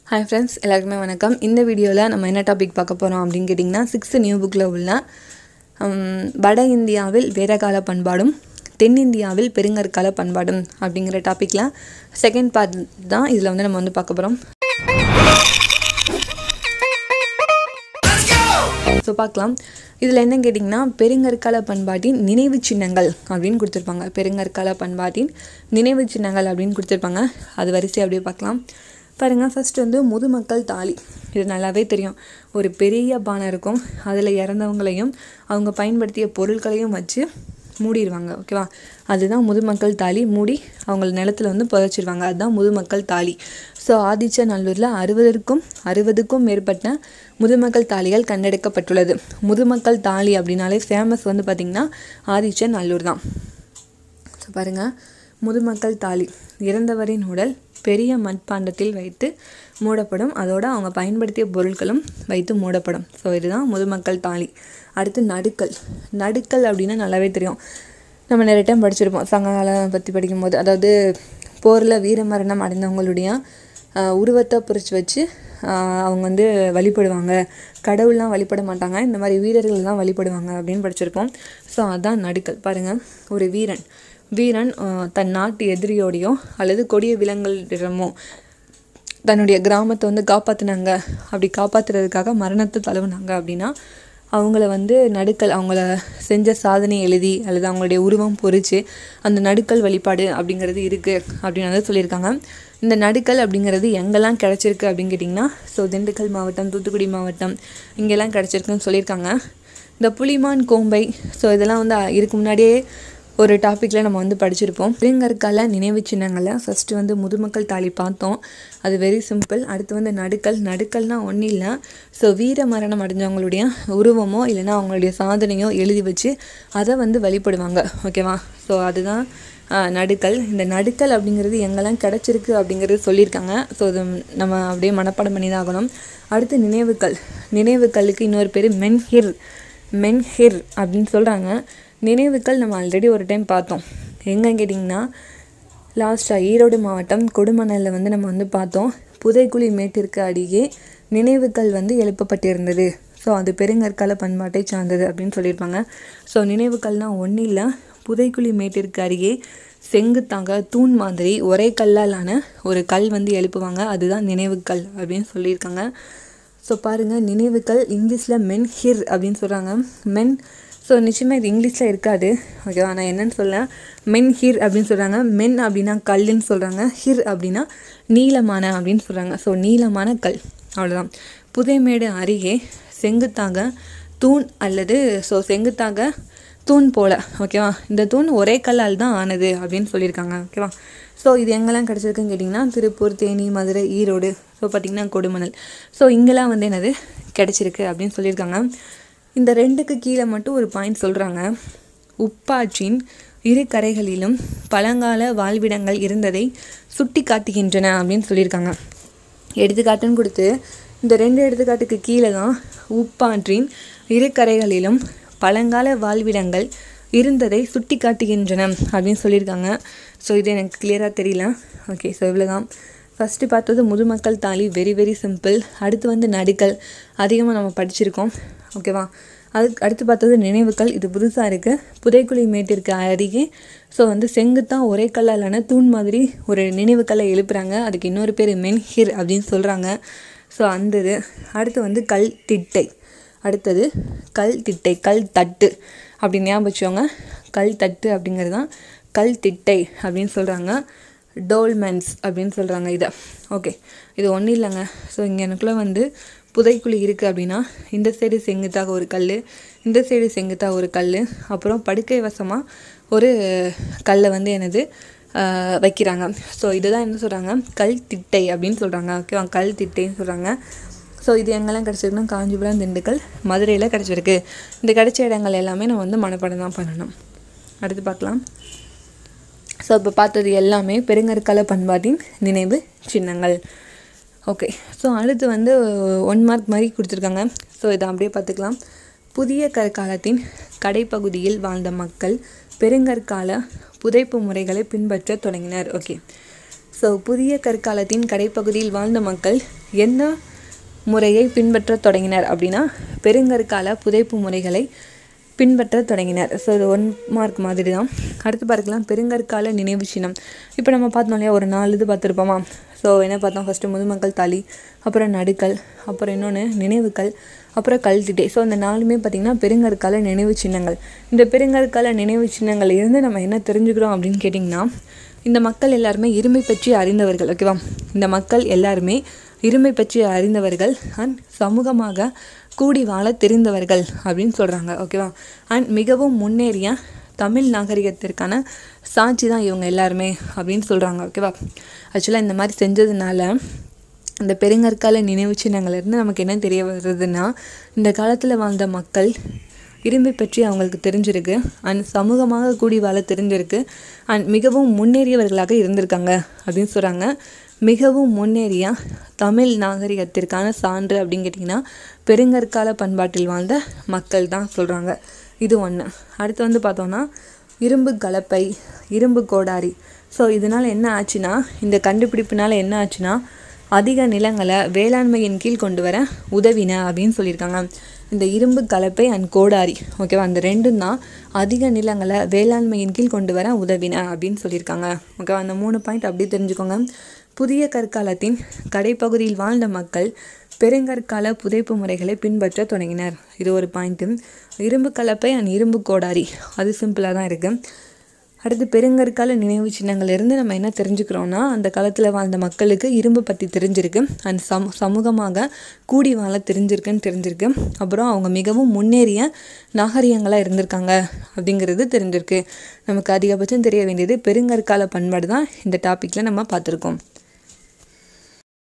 hi friends எல்லாருக்குமே வணக்கம் இந்த வீடியோவில் நம்ம என்ன டாபிக் பார்க்க போகிறோம் அப்படின்னு கேட்டிங்கன்னா சிக்ஸ்த்து நியூ புக்கில் உள்ள ஹம், வட இந்தியாவில் வேதகால பண்பாடும் தென்னிந்தியாவில் பெருங்கற்கால பண்பாடும் அப்படிங்கிற டாப்பிக்கில் செகண்ட் பார்ட் தான் இதில் வந்து நம்ம வந்து பார்க்க போகிறோம் ஸோ பார்க்கலாம் இதில் என்ன கேட்டிங்கன்னா பெருங்கற்கால பண்பாட்டின் நினைவு சின்னங்கள் அப்படின்னு கொடுத்துருப்பாங்க பெருங்கற்கால பண்பாட்டின் நினைவு சின்னங்கள் அப்படின்னு கொடுத்துருப்பாங்க அது வரிசை அப்படியே பார்க்கலாம் பாருங்கள் ஃபர்ஸ்ட் வந்து முதுமக்கள் தாலி இது நல்லாவே தெரியும் ஒரு பெரிய பானை இருக்கும் அதில் இறந்தவங்களையும் அவங்க பயன்படுத்திய பொருட்களையும் வச்சு மூடிடுவாங்க ஓகேவா அதுதான் முதுமக்கள் தாலி மூடி அவங்க நிலத்துல வந்து புதைச்சிருவாங்க அதுதான் முதுமக்கள் தாலி ஸோ ஆதிச்சநல்லூரில் அறுபதற்கும் அறுபதுக்கும் மேற்பட்ட முதுமக்கள் தாலிகள் கண்டெடுக்கப்பட்டுள்ளது முதுமக்கள் தாலி அப்படின்னாலே ஃபேமஸ் வந்து பார்த்திங்கன்னா ஆதிச்சநல்லூர் தான் ஸோ பாருங்கள் முதுமக்கள் தாலி இறந்தவரின் உடல் பெரிய மட்பாண்டத்தில் வைத்து மூடப்படும் அதோட அவங்க பயன்படுத்திய பொருட்களும் வைத்து மூடப்படும் ஸோ இதுதான் முதுமக்கள் தாலி அடுத்து நடுக்கல் நடுக்கல் அப்படின்னா நல்லாவே தெரியும் நம்ம நிறைய டைம் படிச்சிருப்போம் சங்ககாலம் பற்றி படிக்கும்போது அதாவது போரில் வீரமரணம் அடைந்தவங்களுடைய ஆஹ், உருவத்தை பொறிச்சு வச்சு ஆஹ், அவங்க வந்து வழிபடுவாங்க கடவுள்லாம் வழிபட மாட்டாங்க இந்த மாதிரி வீரர்கள் தான் வழிபடுவாங்க அப்படின்னு படிச்சிருப்போம் ஸோ அதான் நடுக்கல் பாருங்கள் ஒரு வீரன் வீரன் ஆஹ், தன் நாட்டு எதிரியோடையோ அல்லது கொடிய விலங்குகளிடமோ தன்னுடைய கிராமத்தை வந்து காப்பாற்றினாங்க அப்படி காப்பாற்றுறதுக்காக மரணத்தை தழுவுனாங்க அப்படின்னா அவங்கள வந்து நடுக்கல் அவங்கள செஞ்ச சாதனை எழுதி அல்லது அவங்களுடைய உருவம் பொறிச்சு அந்த நடுக்கல் வழிபாடு அப்படிங்கிறது இருக்குது அப்படின்னு வந்து சொல்லியிருக்காங்க இந்த நடுக்கல் அப்படிங்கிறது எங்கெல்லாம் கிடச்சிருக்கு அப்படின்னு கேட்டிங்கன்னா ஸோ திண்டுக்கல் மாவட்டம் தூத்துக்குடி மாவட்டம் இங்கெல்லாம் கிடச்சிருக்குன்னு சொல்லியிருக்காங்க இந்த புலிமான் கோம்பை ஸோ இதெல்லாம் வந்து இதுக்கு முன்னாடியே ஒரு டாப்பிக்கில் நம்ம வந்து படிச்சிருப்போம் பெருங்கற்கால நினைவு சின்னங்களில் ஃபஸ்ட்டு வந்து முதுமக்கள் தாலி பார்த்தோம் அது வெரி சிம்பிள் அடுத்து வந்து நடுக்கல் நடுக்கல்னா ஒன்றும் இல்லை ஸோ வீர மரணம் அடைஞ்சவங்களுடைய உருவமோ இல்லைன்னா அவங்களுடைய சாதனையோ எழுதி வச்சு அதை வந்து வழிபடுவாங்க ஓகேவா ஸோ அதுதான் ஆஹ், நடுக்கல் இந்த நடுக்கல் அப்படிங்கிறது எங்கெல்லாம் கிடச்சிருக்கு அப்படிங்கிறது சொல்லியிருக்காங்க ஸோ இது நம்ம அப்படியே மனப்பாடம் பண்ணி தான் ஆகணும் அடுத்து நினைவுக்கல் நினைவுக்கல்லுக்கு இன்னொரு பேர் மென்ஹிர் மென்ஹிர் அப்படின்னு சொல்கிறாங்க நினைவுகள் நம்ம ஆல்ரெடி ஒரு டைம் பார்த்தோம் எங்கே கேட்டிங்கன்னா லாஸ்ட்டாக ஈரோடு மாவட்டம் கொடுமணலில் வந்து நம்ம வந்து பார்த்தோம் புதைக்குழி மேட்டிற்கு அடியே நினைவுகள் வந்து எழுப்பப்பட்டிருந்தது ஸோ அது பெருங்கற்கால பண்பாட்டை சார்ந்தது அப்படின்னு சொல்லியிருப்பாங்க ஸோ நினைவுகள்னால் ஒன்றும் இல்லை புதைக்குழி மேட்டிற்கு அருகே செங்குத்தாக தூண் மாதிரி ஒரே கல்லாலான ஒரு கல் வந்து எழுப்புவாங்க அதுதான் நினைவுக்கல் அப்படின்னு சொல்லியிருக்காங்க ஸோ பாருங்கள் நினைவுகள் இங்கிலீஷில் மென் ஹிர் அப்படின்னு சொல்கிறாங்க மென் ஸோ நிச்சயமாக இது இங்கிலீஷில் இருக்காது ஓகேவா நான் என்னன்னு சொல்ல மென் ஹிர் அப்படின்னு சொல்கிறாங்க மென் அப்படின்னா கல்லுன்னு சொல்கிறாங்க ஹிர் அப்படின்னா நீளமான அப்படின்னு சொல்கிறாங்க ஸோ நீளமான கல் அவ்வளோதான் புதைமேடு அருகே செங்குத்தாக தூண் அல்லது ஸோ செங்குத்தாக தூண் போல ஓகேவா இந்த தூண் ஒரே கல்லால் தான் ஆனது அப்படின்னு சொல்லியிருக்காங்க ஓகேவா ஸோ இது எங்கெல்லாம் கிடச்சிருக்குன்னு கேட்டிங்கன்னா திருப்பூர் தேனி மதுரை ஈரோடு ஸோ பார்த்திங்கன்னா கொடுமணல் ஸோ இங்கெல்லாம் வந்து என்னது கிடச்சிருக்கு அப்படின்னு சொல்லியிருக்காங்க இந்த ரெண்டுக்கு கீழே மட்டும் ஒரு பாயிண்ட் சொல்கிறாங்க உப்பாற்றின் இரு கரைகளிலும் பழங்கால வாழ்விடங்கள் இருந்ததை சுட்டி காட்டுகின்றன அப்படின்னு சொல்லியிருக்காங்க எடுத்துக்காட்டுன்னு கொடுத்து இந்த ரெண்டு எடுத்துக்காட்டுக்கு கீழே தான் உப்பாற்றின் இரு கரைகளிலும் பழங்கால வாழ்விடங்கள் இருந்ததை சுட்டி காட்டுகின்றன அப்படின்னு சொல்லியிருக்காங்க ஸோ இது எனக்கு கிளியராக தெரியல ஓகே ஸோ இவ்வளோதான் ஃபஸ்ட்டு பார்த்தது முதுமக்கள் தாலி வெரி வெரி சிம்பிள் அடுத்து வந்து நடுக்கல் அதிகமாக நம்ம படிச்சிருக்கோம் ஓகேவா அதுக்கு அடுத்து பார்த்தது நினைவுகள் இது புதுசாக இருக்குது புதைக்குழி மேட்டிற்கு அருகே ஸோ வந்து செங்குத்தான் ஒரே கல்லாலான தூண் மாதிரி ஒரு நினைவுக்கல்லை எழுப்புறாங்க அதுக்கு இன்னொரு பேர் மென்ஹிர் அப்படின்னு சொல்கிறாங்க ஸோ அந்த இது அடுத்து வந்து கல் திட்டை அடுத்தது கல் திட்டை கல் தட்டு அப்படி ஞாபகம் வச்சுக்கோங்க கல் தட்டு அப்படிங்கிறது தான் கல் திட்டை அப்படின்னு சொல்கிறாங்க டோல்மென்ஸ் அப்படின்னு சொல்கிறாங்க இதை ஓகே இது ஒன்றும் இல்லைங்க ஸோ இங்கே எனக்குள்ளே வந்து புதைக்குழி இருக்குது அப்படின்னா இந்த சைடு செங்குத்தாக ஒரு கல் இந்த சைடு செங்குத்தாக ஒரு கல் அப்புறம் படுக்கை வசமாக ஒரு கல்லை வந்து என்னது ஆஹ், வைக்கிறாங்க ஸோ இதுதான் என்ன சொல்கிறாங்க கல் திட்டை அப்படின்னு சொல்கிறாங்க ஓகேவா கல் திட்டைன்னு சொல்கிறாங்க ஸோ இது எங்கெல்லாம் கிடச்சிருக்குன்னா காஞ்சிபுரம் திண்டுக்கல் மதுரையில் கிடச்சிருக்கு இந்த கிடைச்ச இடங்கள் எல்லாமே நம்ம வந்து மனப்பாடம் தான் பண்ணணும் அடுத்து பார்க்கலாம் ஸோ இப்போ பார்த்தது எல்லாமே பெருங்கற்கால பண்பாட்டின் நினைவு சின்னங்கள் ஓகே ஸோ அடுத்து வந்து ஒன் மார்க் மாதிரி கொடுத்துருக்காங்க ஸோ இதை அப்படியே பார்த்துக்கலாம் புதிய கற்காலத்தின் கடைப்பகுதியில் வாழ்ந்த மக்கள் பெருங்கற்கால புதைப்பு முறைகளை பின்பற்றத் தொடங்கினர் ஓகே ஸோ புதிய கற்காலத்தின் கடைப்பகுதியில் வாழ்ந்த மக்கள் என்ன முறையை பின்பற்றத் தொடங்கினர் அப்படின்னா பெருங்கற்கால புதைப்பு முறைகளை பின்பற்றத் தொடங்கினர் ஸோ இது ஒன் மார்க் மாதிரி தான் அடுத்து பார்க்கலாம் பெருங்கற்கால நினைவு சின்னம் இப்போ நம்ம பார்த்தோம் இல்லையா ஒரு நாலு இது பார்த்துருப்போமா ஸோ என்ன பார்த்தோம் ஃபஸ்ட்டு முதுமக்கள் தாலி அப்புறம் நடுக்கல் அப்புறம் இன்னொன்று நினைவுகள் அப்புறம் கல்திட்டை ஸோ அந்த நாலுமே பார்த்திங்கன்னா பெருங்கற்கால நினைவு சின்னங்கள் இந்த பெருங்கற்கால நினைவு சின்னங்கள் இருந்து நம்ம என்ன தெரிஞ்சுக்கிறோம் அப்படின்னு கேட்டிங்கன்னா இந்த மக்கள் எல்லாருமே இருமை பற்றி அறிந்தவர்கள் ஓகேவா இந்த மக்கள் எல்லாருமே இருமை பற்றி அறிந்தவர்கள் அண்ட் சமூகமாக கூடி வாழ தெரிந்தவர்கள் அப்படின்னு சொல்கிறாங்க ஓகேவா அண்ட் மிகவும் முன்னேறிய தமிழ் நாகரிகத்திற்கான சாட்சி தான் இவங்க எல்லாருமே அப்படின்னு சொல்கிறாங்க ஓகேவா ஆக்சுவலாக இந்த மாதிரி செஞ்சதுனால இந்த பெருங்கற்கால நினைவு சின்னங்கள்லேருந்து நமக்கு என்ன தெரிய வருதுன்னா இந்த காலத்தில் வாழ்ந்த மக்கள் இரும்பை பற்றி அவங்களுக்கு தெரிஞ்சிருக்கு அண்ட் சமூகமாக கூடி வாழ தெரிஞ்சிருக்கு அண்ட் மிகவும் முன்னேறியவர்களாக இருந்திருக்காங்க அப்படின்னு சொல்கிறாங்க மிகவும் முன்னேறிய தமிழ் நாகரிகத்திற்கான சான்று அப்படின்னு கேட்டிங்கன்னா பெருங்கற்கால பண்பாட்டில் வாழ்ந்த மக்கள் தான் சொல்கிறாங்க இது ஒன்று அடுத்து வந்து பார்த்தோன்னா இரும்பு கலப்பை இரும்பு கோடாரி ஸோ இதனால் என்ன ஆச்சுன்னா இந்த கண்டுபிடிப்புனால என்ன ஆச்சுன்னா அதிக நிலங்களை வேளாண்மையின் கீழ் கொண்டு வர உதவின அப்படின்னு சொல்லியிருக்காங்க இந்த இரும்பு கலப்பை அண்ட் கோடாரி ஓகேவா அந்த ரெண்டும் தான் அதிக நிலங்களை வேளாண்மையின் கீழ் கொண்டு வர உதவின அப்படின்னு சொல்லியிருக்காங்க ஓகேவா அந்த மூணு பாயிண்ட் அப்படி தெரிஞ்சுக்கோங்க புதிய கற்காலத்தின் கடைப்பகுதியில் வாழ்ந்த மக்கள் பெருங்கற்கால புதைப்பு முறைகளை பின்பற்ற தொடங்கினர் இது ஒரு பாயிண்ட்டு இரும்பு கலப்பை அண்ட் இரும்பு கோடாரி அது சிம்பிளாக தான் இருக்குது அடுத்து பெருங்கற்கால நினைவு சின்னங்கள்லேருந்து நம்ம என்ன தெரிஞ்சுக்கிறோன்னா அந்த காலத்தில் வாழ்ந்த மக்களுக்கு இரும்பு பற்றி தெரிஞ்சிருக்கு அண்ட் சம சமூகமாக கூடி வாழ தெரிஞ்சிருக்குன்னு தெரிஞ்சிருக்கு அப்புறம் அவங்க மிகவும் முன்னேறிய நாகரிகங்களாக இருந்திருக்காங்க அப்படிங்கிறது தெரிஞ்சிருக்கு நமக்கு அதிகபட்சம் தெரிய வேண்டியது பெருங்கற்கால பண்பாடு தான் இந்த டாப்பிக்கில் நம்ம பார்த்துருக்கோம்